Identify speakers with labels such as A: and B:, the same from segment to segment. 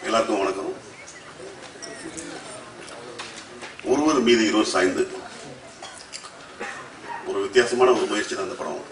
A: எல்லாருக்கும் வணக்கம் ஒருவர் மீது இருவர் சாய்ந்து ஒரு வித்தியாசமான ஒரு முயற்சி தான் இந்த படம்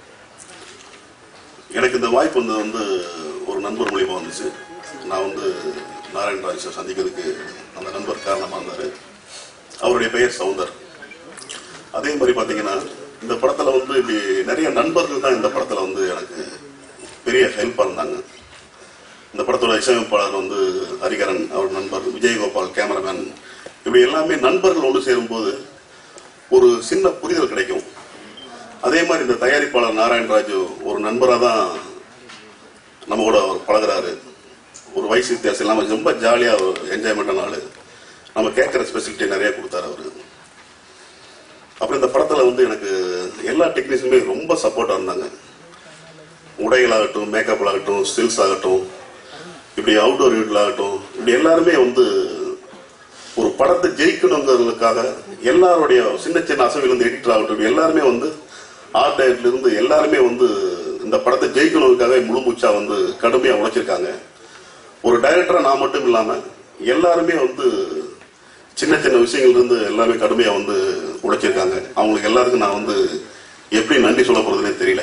A: எனக்கு இந்த வாய்ப்பு வந்து வந்து ஒரு நண்பர் மூலியமா வந்துச்சு நான் வந்து நாராயண ராஜேஷை சந்திக்கிறதுக்கு அந்த நண்பர் காரணமாக இருந்தார் அவருடைய பெயர் சவுந்தர் அதே மாதிரி பார்த்தீங்கன்னா இந்த படத்தில் வந்து இப்படி நிறைய நண்பர்கள் தான் இந்த படத்தில் வந்து எனக்கு பெரிய ஹெல்ப்பாக இருந்தாங்க இந்த படத்தோட இசையமைப்பாளர் வந்து ஹரிகரன் அவர் நண்பர் விஜயகோபால் கேமராமேன் இப்படி எல்லாமே நண்பர்கள் ஒன்று சேரும்போது ஒரு சின்ன புரிதல் கிடைக்கும் அதே மாதிரி இந்த தயாரிப்பாளர் நாராயணராஜு ஒரு நண்பராக தான் நம்ம கூட அவர் பழகுறாரு ஒரு வயசு வித்தியாசம் இல்லாமல் ரொம்ப ஜாலியாக என்ஜாய்மெண்டான ஆளு நம்ம கேட்குற ஸ்பெசிலிட்டி நிறைய கொடுத்தாரு அவரு அப்புறம் இந்த படத்தில் வந்து எனக்கு எல்லா டெக்னீஷியனுமே ரொம்ப சப்போர்ட்டாக இருந்தாங்க உடைகளாகட்டும் மேக்கப் ஆகட்டும் ஸ்டில்ஸ் ஆகட்டும் இப்படி அவுட்டோர் யூனிட்ல ஆகட்டும் இப்படி எல்லாருமே வந்து ஒரு படத்தை ஜெயிக்கணுங்கிறதுக்காக எல்லாருடைய சின்ன சின்ன அசைவிலிருந்து எடிட்டர் ஆகட்டும் இப்படி எல்லாருமே வந்து ஆர்ட் டைரக்டர்ல இருந்து எல்லாருமே வந்து இந்த படத்தை ஜெயிக்கணுங்கிறதுக்காக முழு மூச்சா வந்து கடுமையா உழைச்சிருக்காங்க ஒரு டைரக்டரா நான் மட்டும் இல்லாம எல்லாருமே வந்து சின்ன சின்ன விஷயங்கள்ல இருந்து எல்லாமே கடுமையா வந்து உழைச்சிருக்காங்க அவங்களுக்கு எல்லாருக்கும் நான் வந்து எப்படி நன்றி சொல்ல போறதுனே தெரியல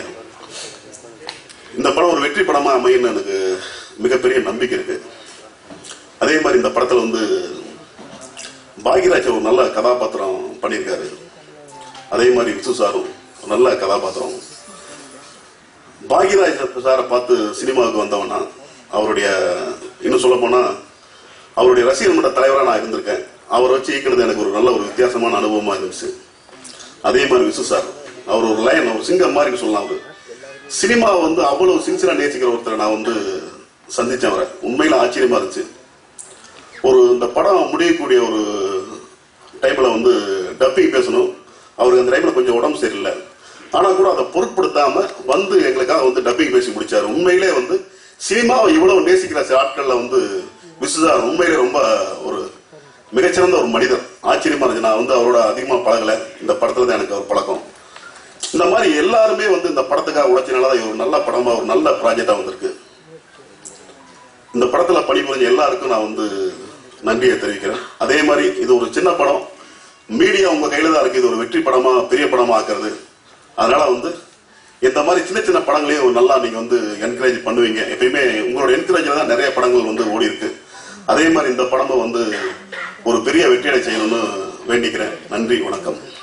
A: இந்த படம் ஒரு வெற்றி படமா அமையும்னு எனக்கு மிகப்பெரிய நம்பிக்கை இருக்கு அதே மாதிரி இந்த படத்துல வந்து பாக்யராஜ் ஒரு நல்ல கதாபாத்திரம் பண்ணியிருக்காரு அதே மாதிரி விசு சாரும் ஒரு நல்ல கதாபாத்திரம் பாக்யராஜ் சாரை பார்த்து சினிமாவுக்கு வந்தவனா அவருடைய இன்னும் சொல்ல போனா அவருடைய ரசிகர் மன்ற தலைவராக நான் இருந்திருக்கேன் அவரை வச்சு இயக்கினது எனக்கு ஒரு நல்ல ஒரு வித்தியாசமான அனுபவமா இருந்துச்சு அதே மாதிரி விசு சார் அவர் ஒரு லைன் ஒரு சிங்கம் மாதிரி சொல்லலாம் அவரு சினிமாவை வந்து அவ்வளவு சின்சியரா நேசிக்கிற ஒருத்தரை நான் வந்து சந்திச்சேன் அவரை உண்மையில ஆச்சரியமா இருந்துச்சு ஒரு இந்த படம் முடியக்கூடிய ஒரு டைம்ல வந்து டப்பிங் பேசணும் அவருக்கு அந்த டைம்ல கொஞ்சம் உடம்பு சரியில்லை ஆனா கூட அதை பொருட்படுத்தாம வந்து எங்களுக்காக வந்து டப்பிங் பேசி முடிச்சாரு உண்மையிலே வந்து சினிமாவை இவ்வளவு நேசிக்கிற சில ஆட்கள்ல வந்து விசுசார் உண்மையிலே ரொம்ப ஒரு மிகச்சிறந்த ஒரு மனிதர் ஆச்சரியமா இருந்துச்சு நான் வந்து அவரோட அதிகமா பழகல இந்த படத்துல தான் எனக்கு அவர் பழக்கம் இந்த மாதிரி எல்லாருமே வந்து இந்த படத்துக்காக உழைச்சனால தான் இது ஒரு நல்ல படமா ஒரு நல்ல ப்ராஜெக்டா வந்திருக்கு இந்த படத்துல பணிபுரிஞ்ச எல்லாருக்கும் நான் வந்து நன்றியை தெரிவிக்கிறேன் அதே மாதிரி இது ஒரு சின்ன படம் மீடியா உங்க கையில தான் இருக்கு இது ஒரு வெற்றி படமா பெரிய படமா ஆக்குறது அதனால வந்து இந்த மாதிரி சின்ன சின்ன படங்களையும் நல்லா நீங்க வந்து என்கரேஜ் பண்ணுவீங்க எப்பயுமே உங்களோட என்கரேஜ்ல தான் நிறைய படங்கள் வந்து ஓடி இருக்கு அதே மாதிரி இந்த படமும் வந்து ஒரு பெரிய வெற்றியடை செய்யணும்னு வேண்டிக்கிறேன் நன்றி வணக்கம்